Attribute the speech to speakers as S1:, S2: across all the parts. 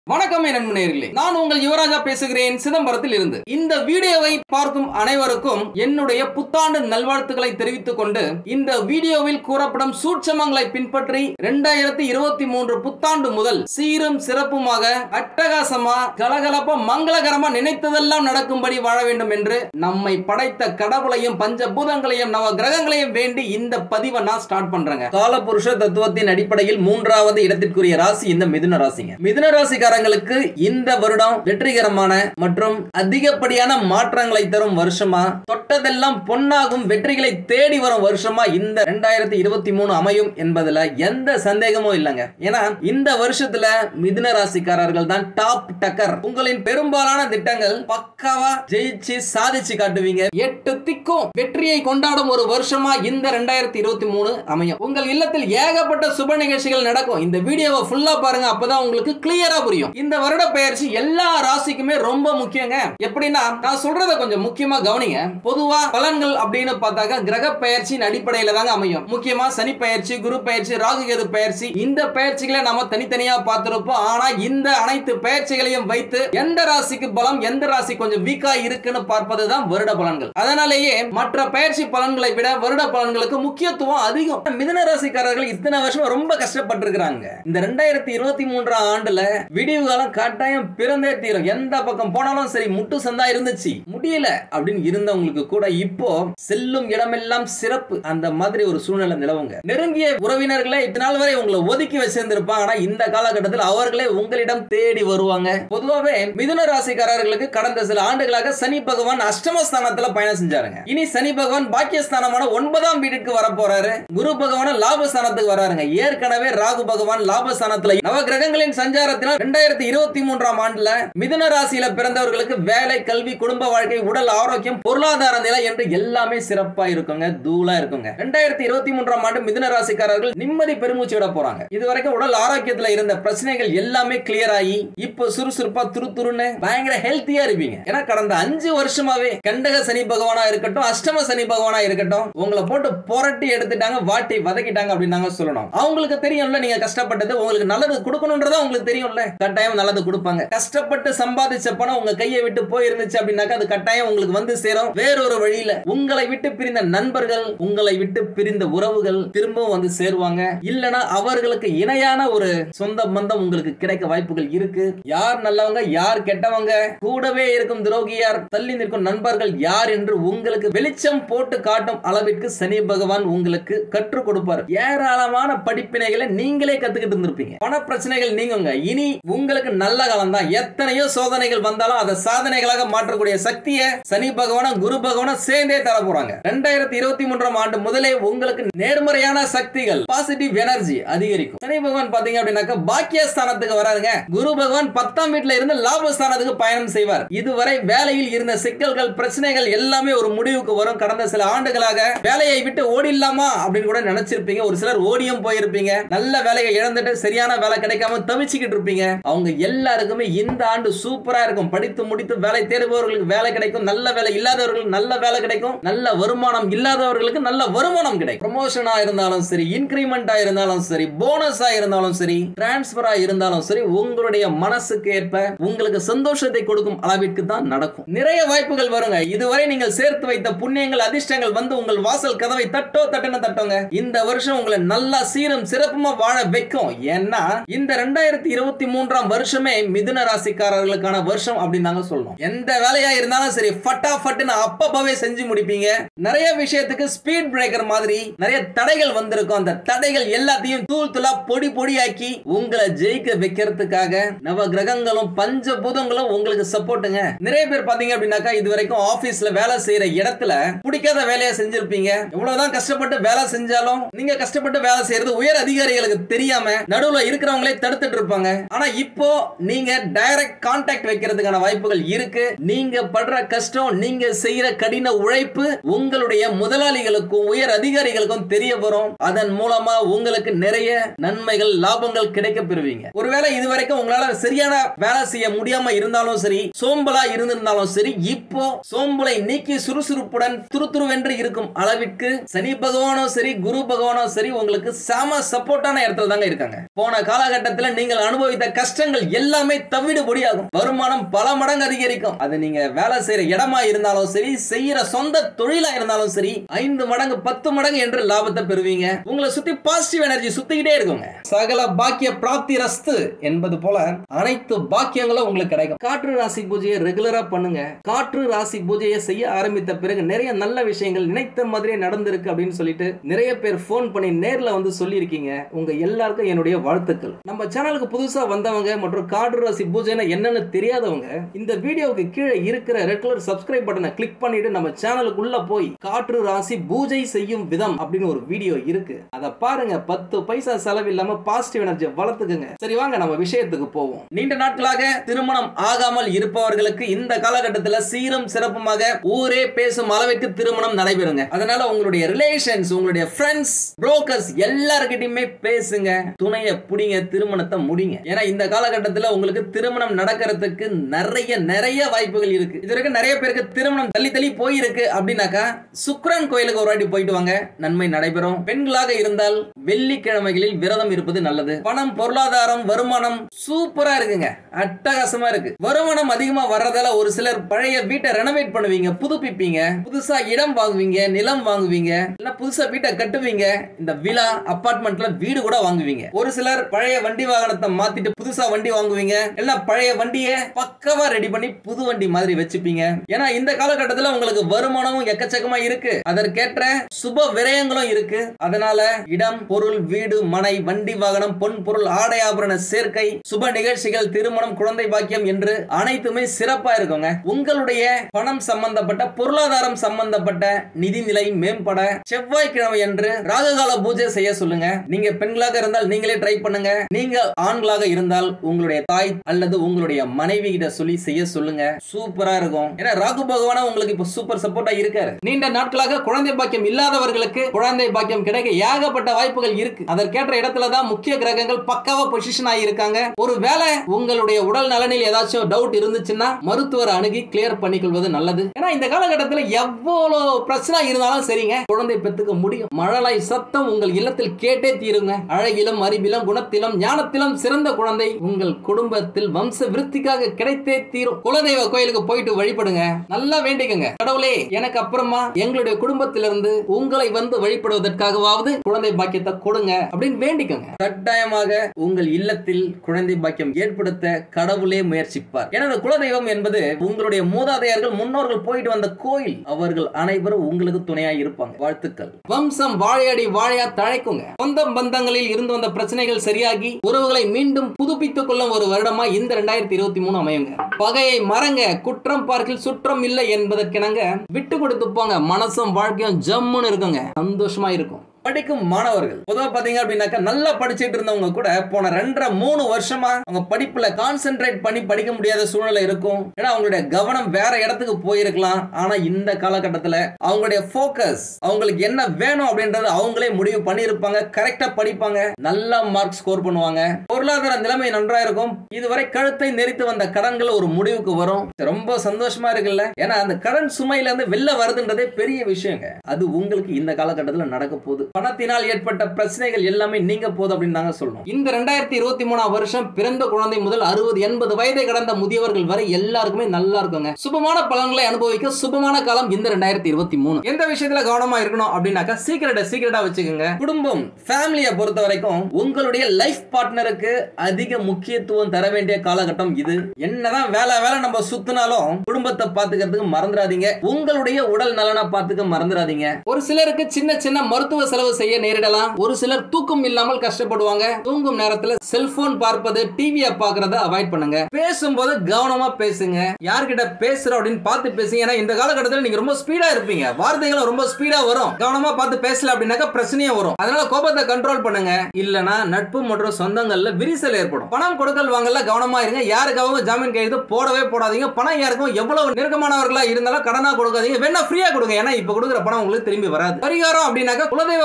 S1: வணக்கம் என் நண்பர்களே நான் உங்கள் யுவராஜா பேசுகிறேன் சிதம்பரத்தில் இருந்து இந்த வீடியோவை பார்க்கும் அனைவருக்கும் என்னுடைய புத்தாண்டு நல்வாழ்த்துக்களை தெரிவித்துக் கொண்டு இந்த வீடியோவில் கூறப்படும் சூட்சமங்களை பின்பற்றி இரண்டாயிரத்தி இருபத்தி மூன்று புத்தாண்டு முதல் சீரும் சிறப்புமாக அட்டகாசமா கலகலப்பா மங்களகரமா நினைத்ததெல்லாம் நடக்கும்படி வாழ வேண்டும் என்று நம்மை படைத்த கடவுளையும் பஞ்சபூதங்களையும் நவ கிரகங்களையும் வேண்டி இந்த பதிவை நான் ஸ்டார்ட் பண்றேங்க காலபுருஷ தத்துவத்தின் அடிப்படையில் மூன்றாவது இடத்திற்குரிய ராசி இந்த மிதுன ராசிங்க மிதுன ராசிக்காரங்களுக்கு இந்த வருடம் வெற்றிகரமான மற்றும் அதிகப்படியான மாற்றங்களை தரும் வருஷமா தொட்டதெல்லாம் பொன்னாகும் வெற்றிகளை தேடி வரும் வருஷமா இந்த ரெண்டாயிரத்தி இருபத்தி மூணு அமையும் என்பதுல எந்த சந்தேகமும் இல்லைங்க ஏன்னா இந்த வருஷத்துல மிதுன ராசிக்காரர்கள் தான் டாப் டக்கர் உங்களின் பெரும்பாலான திட்டங்கள் பக்காவா ஜெயிச்சு சாதிச்சு காட்டுவீங்க எட்டு திக்கும் வெற்றியை கொண்டாடும் ஒரு வருஷமா இந்த ரெண்டாயிரத்தி இருபத்தி மூணு அமையும் உங்கள் இல்லத்தில் ஏகப்பட்ட சுப நிகழ்ச்சிகள் நடக்கும் இந்த வீடியோவை ஃபுல்லா பாருங்க அப்பதான் உங்களுக்கு கிளியரா புரியும் இந்த வருட பெயர்ச்சி எல்லா ராசிக்குமே ரொம்ப முக்கியங்க எப்படின்னா நான் சொல்றத கொஞ்சம் முக்கியமா கவனிங்க பொதுவா பலன்கள் அப்படின்னு பார்த்தாக்க கிரக பெயர்ச்சியின் அடிப்படையில தாங்க அமையும் முக்கியமா சனி பெயர்ச்சி குரு பெயர்ச்சி ராகு கேது பெயர்ச்சி இந்த பெயர்ச்சிகளை நம்ம தனித்தனியா பார்த்திருப்போம் ஆனா இந்த அனைத்து பெயர்ச்சிகளையும் வைத்து எந்த ராசிக்கு பலம் எந்த ராசி கொஞ்சம் வீக்கா இருக்குன்னு பார்ப்பதுதான் வருட பலன்கள் அதனாலேயே மற்ற பெயர்ச்சி பலன்களை விட வருட பலன்களுக்கு முக்கியத்துவம் அதிகம் மிதுன ராசிக்காரர்கள் இத்தனை வருஷம் ரொம்ப கஷ்டப்பட்டிருக்கிறாங்க இந்த ரெண்டாயிரத்தி இருபத்தி மூன்றாம் ஆண்டுல விடிவு காலம் கட்டாயம் பிறந்தே தீரும் எந்த பக்கம் போனாலும் சரி முட்டு சந்தா இருந்துச்சு முடியல அப்படின்னு இருந்தவங்களுக்கு கூட இப்போ செல்லும் இடமெல்லாம் சிறப்பு அந்த மாதிரி ஒரு சூழ்நிலை நிலவுங்க நெருங்கிய உறவினர்களே இத்தனை நாள் வரை உங்களை ஒதுக்கி வச்சிருந்திருப்பாங்க ஆனா இந்த காலகட்டத்தில் அவர்களே உங்களிடம் தேடி வருவாங்க பொதுவாகவே மிதுன ராசிக்காரர்களுக்கு கடந்த சில ஆண்டுகளாக சனி பகவான் அஷ்டமஸ்தானத்துல பயணம் செஞ்சாருங்க இனி சனி பகவான் பாக்கியஸ்தானமான ஒன்பதாம் வீட்டுக்கு வர போறாரு குரு பகவான் லாபஸ்தானத்துக்கு வராருங்க ஏற்கனவே ராகு பகவான் லாபஸ்தானத்துல நவ கிரகங்களின் சஞ்சாரத்தினால் ரெண்டாயிரத்தி இருபத்தி மூன்றாம் ஆண்டுல மிதுன ராசியில பிறந்தவர்களுக்கு வேலை கல்வி குடும்ப வாழ்க்கை உடல் ஆரோக்கியம் பொருளாதார நிலை என்று எல்லாமே சிறப்பா இருக்குங்க தூளா இருக்குங்க ரெண்டாயிரத்தி இருபத்தி மூன்றாம் ஆண்டு மிதுன ராசிக்காரர்கள் நிம்மதி பெருமூச்சு விட போறாங்க இதுவரைக்கும் உடல் ஆரோக்கியத்துல இருந்த பிரச்சனைகள் எல்லாமே கிளியர் ஆகி இப்போ சுறுசுறுப்பா துரு துருன்னு பயங்கர ஹெல்த்தியா இருப்பீங்க ஏன்னா கடந்த அஞ்சு வருஷமாவே கண்டக சனி பகவானா இருக்கட்டும் அஷ்டம சனி பகவானா இருக்கட்டும் உங்களை போட்டு புரட்டி எடுத்துட்டாங்க வாட்டி வதக்கிட்டாங்க அப்படின்னு நாங்க சொல்லணும் அவங்களுக்கு தெரியும்ல நீங்க கஷ்டப்பட்டது உங்களுக்கு நல்லது கொடுக்கணும்ன்றதா உங்களுக்கு தெரியும்ல கட்டாயம் நல்லது கொடுப்பாங்க கஷ்டப்பட்டு சம்பாதிச்ச பணம் உங்க கையை விட்டு போயிருந்துச்சு அப்படின்னாக்கா அது கட்டாயம் உங்களுக்கு வந்து சேரும் வேறொரு வழியில உங்களை விட்டு பிரிந்த நண்பர்கள் உங்களை விட்டு பிரிந்த உறவுகள் திரும்பவும் வந்து சேருவாங்க இல்லனா அவர்களுக்கு இணையான ஒரு சொந்த பந்தம் உங்களுக்கு கிடைக்க வாய்ப்புகள் இருக்கு யார் நல்லவங்க யார் கெட்டவங்க கூடவே இருக்கும் துரோகியார் தள்ளி நிற்கும் நண்பர்கள் யார் என்று உங்களுக்கு வெளிச்சம் போட்டு காட்டும் அளவிற்கு சனி பகவான் உங்களுக்கு கற்றுக் கொடுப்பார் ஏராளமான படிப்பினைகளை நீங்களே கத்துக்கிட்டு இருந்திருப்பீங்க பண பிரச்சனைகள் நீங்குங்க இனி உங்களுக்கு நல்ல காலம் தான் எத்தனையோ சோதனைகள் வந்தாலும் அதை சாதனைகளாக மாற்றக்கூடிய சக்தியை சனி பகவானும் குரு பகவானும் சேர்ந்தே தர போறாங்க ரெண்டாயிரத்தி இருபத்தி மூன்றாம் ஆண்டு முதலே உங்களுக்கு நேர்மறையான சக்திகள் பாசிட்டிவ் எனர்ஜி அதிகரிக்கும் சனி பகவான் பாத்தீங்க அப்படின்னாக்க பாக்கியஸ்தானத்துக்கு வராருங்க குரு பகவான் பத்தாம் வீட்டுல இருந்து லாபஸ்தானத்துக்கு பயணம் செய்வார் இதுவரை வேலையில் இருந்த சிக்கல்கள் பிரச்சனைகள் எல்லாமே ஒரு முடிவுக்கு வரும் கடந்த சில ஆண்டுகளாக வேலையை விட்டு ஓடிடலாமா அப்படின்னு கூட நினைச்சிருப்பீங்க ஒரு சிலர் ஓடியும் போயிருப்பீங்க நல்ல வேலையை இழந்துட்டு சரியான வேலை கிடைக்காம தவிச்சுக்கிட்டு இருப்பீங்க அவங்க எல்லாருக்குமே இந்த ஆண்டு சூப்பரா இருக்கும் படித்து முடித்து வேலை தேடுபவர்களுக்கு வேலை கிடைக்கும் நல்ல வேலை இல்லாதவர்களுக்கு நல்ல வேலை கிடைக்கும் நல்ல வருமானம் இல்லாதவர்களுக்கு நல்ல வருமானம் கிடைக்கும் ப்ரமோஷனா இருந்தாலும் சரி இன்கிரிமெண்டா இருந்தாலும் சரி போனஸா இருந்தாலும் சரி டிரான்ஸ்பரா இருந்தாலும் சரி உங்களுடைய மனசுக்கு ஏற்ப உங்களுக்கு சந்தோஷத்தை கொடுக்கும் அளவிற்கு தான் நடக்கும் நிறைய வாய்ப்புகள் வருங்க இதுவரை நீங்கள் சேர்த்து வைத்த புண்ணியங்கள் அதிர்ஷ்டங்கள் வந்து உங்கள் வாசல் கதவை தட்டோ தட்டுன்னு தட்டோங்க இந்த வருஷம் உங்களை நல்லா சீரும் சிறப்புமா வாழ வைக்கும் ஏன்னா இந்த ரெண்டாயிரத்தி இருபத்தி மூன்றாம் வருஷமே மிதுன ராசிக்காரர்களுக்கான வருஷம் அப்படின்னு நாங்க சொல்லணும் எந்த வேலையா இருந்தாலும் சரி ஃபட்டா ஃபட்டுன்னு அப்பப்பவே செஞ்சு முடிப்பீங்க நிறைய விஷயத்துக்கு ஸ்பீட் பிரேக்கர் மாதிரி நிறைய தடைகள் வந்திருக்கும் அந்த தடைகள் எல்லாத்தையும் தூள் துளா பொடி பொடியாக்கி உங்களை ஜெயிக்க வைக்கிறதுக்காக நவ கிரகங்களும் பஞ்ச பூதங்களும் உங்களுக்கு சப்போர்ட்டுங்க நிறைய பேர் பாத்தீங்க அப்படின்னாக்கா இது வரைக்கும் ஆபீஸ்ல வேலை செய்யற இடத்துல பிடிக்காத வேலையை செஞ்சிருப்பீங்க எவ்வளவுதான் கஷ்டப்பட்டு வேலை செஞ்சாலும் நீங்க கஷ்டப்பட்டு வேலை செய்யறது உயர் அதிகாரிகளுக்கு தெரியாம நடுவுல இருக்கிறவங்களே தடுத்துட்டு இருப்பாங்க ஆனா இப்போ நீங்க டைரக்ட் கான்டாக்ட் வைக்கிறதுக்கான வாய்ப்புகள் இருக்கு நீங்க படுற கஷ்டம் நீங்க செய்யற கடின உழைப்பு உங்களுடைய முதலாளிகளுக்கும் உயர் அதிகாரிகளுக்கும் தெரிய வரும் அதன் மூலமா உங்களுக்கு நிறைய நன்மைகள் லாபங்கள் கிடைக்க பெறுவீங்க ஒருவேளை இதுவரைக்கும் உங்களால சரியான வேலை செய்ய முடியாம இருந்தாலும் சரி சோம்பலா இருந்திருந்தாலும் சரி இப்போ சோம்பலை நீக்கி சுறுசுறுப்புடன் துருதுருவென்று இருக்கும் அளவிற்கு சனி பகவானோ சரி குரு பகவானோ சரி உங்களுக்கு செம சப்போர்ட்டான இடத்துல தாங்க இருக்காங்க போன காலகட்டத்தில் நீங்கள் அனுபவித்த கஷ்ட கஷ்டங்கள் எல்லாமே தவிடு பொடியாகும் வருமானம் பல மடங்கு அதிகரிக்கும் அது நீங்க வேலை செய்யற இடமா இருந்தாலும் சரி செய்யற சொந்த தொழிலா இருந்தாலும் சரி ஐந்து மடங்கு பத்து மடங்கு என்று லாபத்தை பெறுவீங்க உங்களை சுத்தி பாசிட்டிவ் எனர்ஜி சுத்திக்கிட்டே இருக்குங்க சகல பாக்கிய பிராப்தி ரஸ்து என்பது போல அனைத்து பாக்கியங்களும் உங்களுக்கு கிடைக்கும் காற்று ராசி பூஜையை ரெகுலரா பண்ணுங்க காற்று ராசி பூஜையை செய்ய ஆரம்பித்த பிறகு நிறைய நல்ல விஷயங்கள் நினைத்த மாதிரியே நடந்திருக்கு அப்படின்னு சொல்லிட்டு நிறைய பேர் ஃபோன் பண்ணி நேர்ல வந்து சொல்லியிருக்கீங்க உங்க எல்லாருக்கும் என்னுடைய வாழ்த்துக்கள் நம்ம சேனலுக்கு புதுசா வந்தவங்க மற்றும் காற்று ராசி பூஜைனா என்னன்னு தெரியாதவங்க இந்த வீடியோவுக்கு கீழே இருக்கிற ரெட் கலர் சப்ஸ்கிரைப் பட்டனை கிளிக் பண்ணிட்டு நம்ம சேனலுக்குள்ள போய் காற்று ராசி பூஜை செய்யும் விதம் அப்படின்னு ஒரு வீடியோ இருக்கு அதை பாருங்க பத்து பைசா செலவில்லாம பாசிட்டிவ் எனர்ஜி வளர்த்துக்குங்க சரி வாங்க நம்ம விஷயத்துக்கு போவோம் நீண்ட நாட்களாக திருமணம் ஆகாமல் இருப்பவர்களுக்கு இந்த காலகட்டத்தில் சீரும் சிறப்புமாக ஊரே பேசும் அளவுக்கு திருமணம் நடைபெறுங்க அதனால உங்களுடைய ரிலேஷன்ஸ் உங்களுடைய ஃப்ரெண்ட்ஸ் புரோக்கர்ஸ் எல்லார்கிட்டயுமே பேசுங்க துணையை புடிங்க திருமணத்தை முடிங்க ஏன்னா இந்த காலகட்டத்தில் உங்களுக்கு திருமணம் நடக்கிறதுக்கு நிறைய நிறைய வாய்ப்புகள் இருக்கு இது வரைக்கும் நிறைய பேருக்கு திருமணம் தள்ளி தள்ளி போயிருக்கு அப்படின்னாக்கா சுக்ரன் கோயிலுக்கு ஒரு வாட்டி போயிட்டு வாங்க நன்மை நடைபெறும் பெண்களாக இருந்தால் வெள்ளிக்கிழமைகளில் விரதம் இருப்பது நல்லது பணம் பொருளாதாரம் வருமானம் சூப்பரா இருக்குங்க அட்டகாசமா இருக்கு வருமானம் அதிகமா வர்றதால ஒரு சிலர் பழைய வீட்டை ரெனோவேட் பண்ணுவீங்க புதுப்பிப்பீங்க புதுசா இடம் வாங்குவீங்க நிலம் வாங்குவீங்க இல்ல புதுசா வீட்டை கட்டுவீங்க இந்த விழா அபார்ட்மெண்ட்ல வீடு கூட வாங்குவீங்க ஒரு சிலர் பழைய வண்டி வாகனத்தை மாத்திட்டு புதுசா வண்டி வாங்குவீங்க இல்ல பழைய வண்டியை பக்கவா ரெடி பண்ணி புது வண்டி மாதிரி வச்சுப்பீங்க ஏன்னா இந்த காலகட்டத்தில் உங்களுக்கு வருமானமும் எக்கச்சக்கமா இருக்கு அதற்கேற்ற சுப விரயங்களும் இருக்கு அதனால இடம் பொருள் வீடு மனை வண்டி வாகனம் பொன் பொருள் ஆடை ஆபரண சேர்க்கை சுப நிகழ்ச்சிகள் திருமணம் குழந்தை பாக்கியம் என்று அனைத்துமே சிறப்பா இருக்குங்க உங்களுடைய பணம் சம்பந்தப்பட்ட பொருளாதாரம் சம்பந்தப்பட்ட நிதிநிலை மேம்பட செவ்வாய்க்கிழமை என்று ராககால பூஜை செய்ய சொல்லுங்க நீங்க பெண்களாக இருந்தால் நீங்களே ட்ரை பண்ணுங்க நீங்க ஆண்களாக இருந்தால் உங்களுடைய தாய் அல்லது உங்களுடைய மனைவி கிட்ட சொல்லி செய்ய சொல்லுங்க சூப்பரா இருக்கும் ஏன்னா ராகு பகவானா உங்களுக்கு இப்ப சூப்பர் சப்போர்ட்டா இருக்காரு நீண்ட நாட்களாக குழந்தை பாக்கியம் இல்லாதவர்களுக்கு குழந்தை பாக்கியம் கிடைக்க ஏகப்பட்ட வாய்ப்புகள் இருக்கு அதற்கேற்ற இடத்துல தான் முக்கிய கிரகங்கள் பக்காவா பொசிஷன் ஆகியிருக்காங்க ஒரு வேலை உங்களுடைய உடல் நலனில் ஏதாச்சும் டவுட் இருந்துச்சுன்னா மருத்துவரை அணுகி கிளியர் பண்ணிக்கொள்வது நல்லது ஏன்னா இந்த காலகட்டத்தில் எவ்வளவு பிரச்சனை இருந்தாலும் சரிங்க குழந்தை பெத்துக்க முடியும் மழலை சத்தம் உங்கள் இல்லத்தில் கேட்டே தீருங்க அழகிலும் அறிவிலும் குணத்திலும் ஞானத்திலும் சிறந்த குழந்தை உங்கள் குடும்பத்தில் வம்ச விருத்திக்காக கிடைத்தே தீரும் குலதெய்வ கோயிலுக்கு போயிட்டு வழிபடுங்க நல்லா வேண்டிக்கங்க கடவுளே எனக்கு அப்புறமா எங்களுடைய குடும்பத்திலிருந்து உங்களை வந்து வழிபடுவதற்காகவாவது குழந்தை பாக்கியத்தை கொடுங்க அப்படின்னு வேண்டிக்கங்க கட்டாயமாக உங்கள் இல்லத்தில் குழந்தை பாக்கியம் ஏற்படுத்த கடவுளே முயற்சிப்பார் ஏன்னா அந்த குலதெய்வம் என்பது உங்களுடைய மூதாதையர்கள் முன்னோர்கள் போயிட்டு வந்த கோயில் அவர்கள் அனைவரும் உங்களுக்கு துணையா இருப்பாங்க வாழ்த்துக்கள் வம்சம் வாழையடி வாழையா தழைக்குங்க சொந்த பந்தங்களில் இருந்து வந்த பிரச்சனைகள் சரியாகி உறவுகளை மீண்டும் புதுப்பித்துக் கொள்ளும் ஒரு வருடமா இந்த ரெண்டாயிரத்தி இருபத்தி மூணு அமையுங்க பகையை மறங்க குற்றம் பார்க்கில் சுற்றம் இல்லை என்பதற்கிணங்க விட்டு கொடுத்து போங்க மனசும் வாழ்க்கையும் ஜம்முன்னு இருக்குங்க சந்தோஷமா இருக்கும் படிக்கும் மாணவர்கள் பொதுவா பாத்தீங்க அப்படின்னாக்கா நல்லா படிச்சுட்டு இருந்தவங்க கூட போன ரெண்டரை மூணு வருஷமா அவங்க படிப்புல கான்சென்ட்ரேட் பண்ணி படிக்க முடியாத சூழ்நிலை இருக்கும் ஏன்னா அவங்களுடைய கவனம் வேற இடத்துக்கு போயிருக்கலாம் ஆனா இந்த காலகட்டத்துல அவங்களுடைய போக்கஸ் அவங்களுக்கு என்ன வேணும் அப்படின்றது அவங்களே முடிவு பண்ணியிருப்பாங்க கரெக்டா படிப்பாங்க நல்ல மார்க் ஸ்கோர் பண்ணுவாங்க பொருளாதார நிலைமை நன்றா இருக்கும் இதுவரை கழுத்தை நெறித்து வந்த கடன்கள் ஒரு முடிவுக்கு வரும் ரொம்ப சந்தோஷமா இருக்குல்ல ஏன்னா அந்த கடன் சுமையில இருந்து வெளில வருதுன்றதே பெரிய விஷயங்க அது உங்களுக்கு இந்த காலகட்டத்தில் நடக்க போகுது பணத்தினால் ஏற்பட்ட பிரச்சனைகள் எல்லாமே நீங்க போகுது அப்படின்னு நாங்க சொல்றோம் இந்த ரெண்டாயிரத்தி இருபத்தி மூணாம் வருஷம் பிறந்த குழந்தை முதல் அறுபது எண்பது வயதை கடந்த முதியவர்கள் வரை எல்லாருக்குமே நல்லா இருக்குங்க சுபமான பலன்களை அனுபவிக்க சுபமான காலம் இந்த ரெண்டாயிரத்தி இருபத்தி மூணு எந்த விஷயத்துல கவனமா இருக்கணும் அப்படின்னாக்கா சீக்கிரட்டா சீக்கிரட்டா வச்சுக்கோங்க குடும்பம் ஃபேமிலியை பொறுத்த வரைக்கும் உங்களுடைய லைஃப் பார்ட்னருக்கு அதிக முக்கியத்துவம் தர வேண்டிய காலகட்டம் இது என்னதான் வேலை வேலை நம்ம சுத்தினாலும் குடும்பத்தை பாத்துக்கிறதுக்கு மறந்துடாதீங்க உங்களுடைய உடல் நலனை பாத்துக்க மறந்துடாதீங்க ஒரு சிலருக்கு சின்ன சின்ன மருத்துவ செலவு செய்ய நேரிடலாம் ஒரு சிலர் தூக்கம் இல்லாமல் கஷ்டப்படுவாங்க தூங்கும் நேரத்துல செல்போன் பார்ப்பது டிவியை பார்க்கறத அவாய்ட் பண்ணுங்க பேசும்போது கவனமா பேசுங்க யார்கிட்ட பேசுறோம் அப்படின்னு பார்த்து பேசுங்க ஏன்னா இந்த காலகட்டத்தில் நீங்க ரொம்ப ஸ்பீடா இருப்பீங்க வார்த்தைகளும் ரொம்ப ஸ்பீடா வரும் கவனமா பார்த்து பேசல அப்படின்னாக்கா பிரச்சனையே வரும் அதனால கோபத்தை கண்ட்ரோல் பண்ணுங்க இல்லனா நட்பு மற்றும் சொந்தங்கள்ல விரிசல் ஏற்படும் பணம் கொடுக்கல் வாங்கல கவனமா இருங்க யாருக்காகவும் ஜாமீன் கைது போடவே போடாதீங்க பணம் யாருக்கும் எவ்வளவு நெருக்கமானவர்களா இருந்தாலும் கடனா கொடுக்காதீங்க வேணா ஃப்ரீயா கொடுங்க ஏன்னா இப்ப கொடுக்குற பணம் உங்களுக்கு திரும்பி வராது பரிகாரம் அப்படின்னாக்கா குலதெய்வ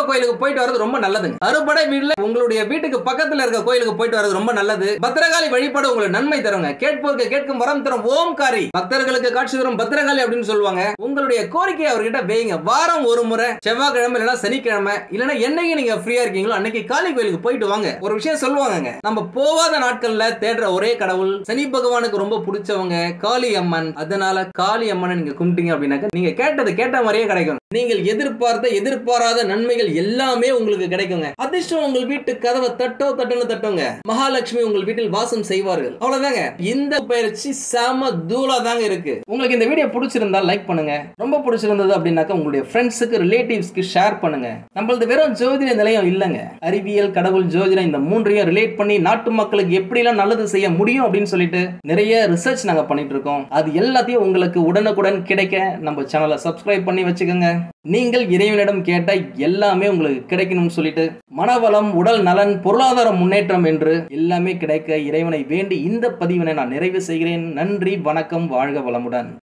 S1: கோயிலுக்கு போயிட்டு வரது ரொம்ப நல்லதுங்க அறுபடை வீடுல உங்களுடைய வீட்டுக்கு பக்கத்துல இருக்க கோயிலுக்கு போயிட்டு வரது ரொம்ப நல்லது பத்திரகாளி வழிபாடு உங்களுக்கு நன்மை தருங்க கேட்போருக்கு கேட்கும் வரம் தரும் ஓம்காரி பக்தர்களுக்கு காட்சி தரும் பத்திரகாளி அப்படின்னு சொல்லுவாங்க உங்களுடைய கோரிக்கையை அவர்கிட்ட வைங்க வாரம் ஒரு முறை செவ்வாய்க்கிழமை இல்லைன்னா சனிக்கிழமை இல்லைன்னா என்னைக்கு நீங்க ஃப்ரீயா இருக்கீங்களோ அன்னைக்கு காளி கோயிலுக்கு போயிட்டு வாங்க ஒரு விஷயம் சொல்லுவாங்க நம்ம போகாத நாட்கள்ல தேடுற ஒரே கடவுள் சனி பகவானுக்கு ரொம்ப பிடிச்சவங்க காளி அம்மன் அதனால காளி அம்மனை நீங்க கும்பிட்டீங்க அப்படின்னாக்க நீங்க கேட்டது கேட்ட மாதிரியே கிடைக்கும் நீங்கள் எதிர்பார்த்த எதிர்பாராத நன்மைகள் எல்லாமே உங்களுக்கு கிடைக்குங்க அதிர்ஷ்டம் உங்கள் வீட்டு கதவை தட்டோ தட்டுன்னு தட்டுங்க மகாலட்சுமி உங்கள் வீட்டில் வாசம் செய்வார்கள் அவ்வளவுதாங்க இந்த பயிற்சி செம தூளா தாங்க இருக்கு உங்களுக்கு இந்த வீடியோ பிடிச்சிருந்தா லைக் பண்ணுங்க ரொம்ப பிடிச்சிருந்தது அப்படின்னாக்கா உங்களுடைய ஃப்ரெண்ட்ஸுக்கு ரிலேட்டிவ்ஸ்க்கு ஷேர் பண்ணுங்க நம்மளது வெறும் ஜோதிட நிலையம் இல்லைங்க அறிவியல் கடவுள் ஜோதிடம் இந்த மூன்றையும் ரிலேட் பண்ணி நாட்டு மக்களுக்கு எப்படிலாம் நல்லது செய்ய முடியும் அப்படின்னு சொல்லிட்டு நிறைய ரிசர்ச் நாங்க பண்ணிட்டு இருக்கோம் அது எல்லாத்தையும் உங்களுக்கு உடனுக்குடன் கிடைக்க நம்ம சேனலை சப்ஸ்கிரைப் பண்ணி வச்சுக்கோங்க நீங்கள் இறைவனிடம் கேட்ட எல்லாமே உங்களுக்கு கிடைக்கணும்னு சொல்லிட்டு மனவளம் உடல் நலன் பொருளாதார முன்னேற்றம் என்று எல்லாமே கிடைக்க இறைவனை வேண்டி இந்த பதிவினை நான் நிறைவு செய்கிறேன் நன்றி வணக்கம் வாழ்க வளமுடன்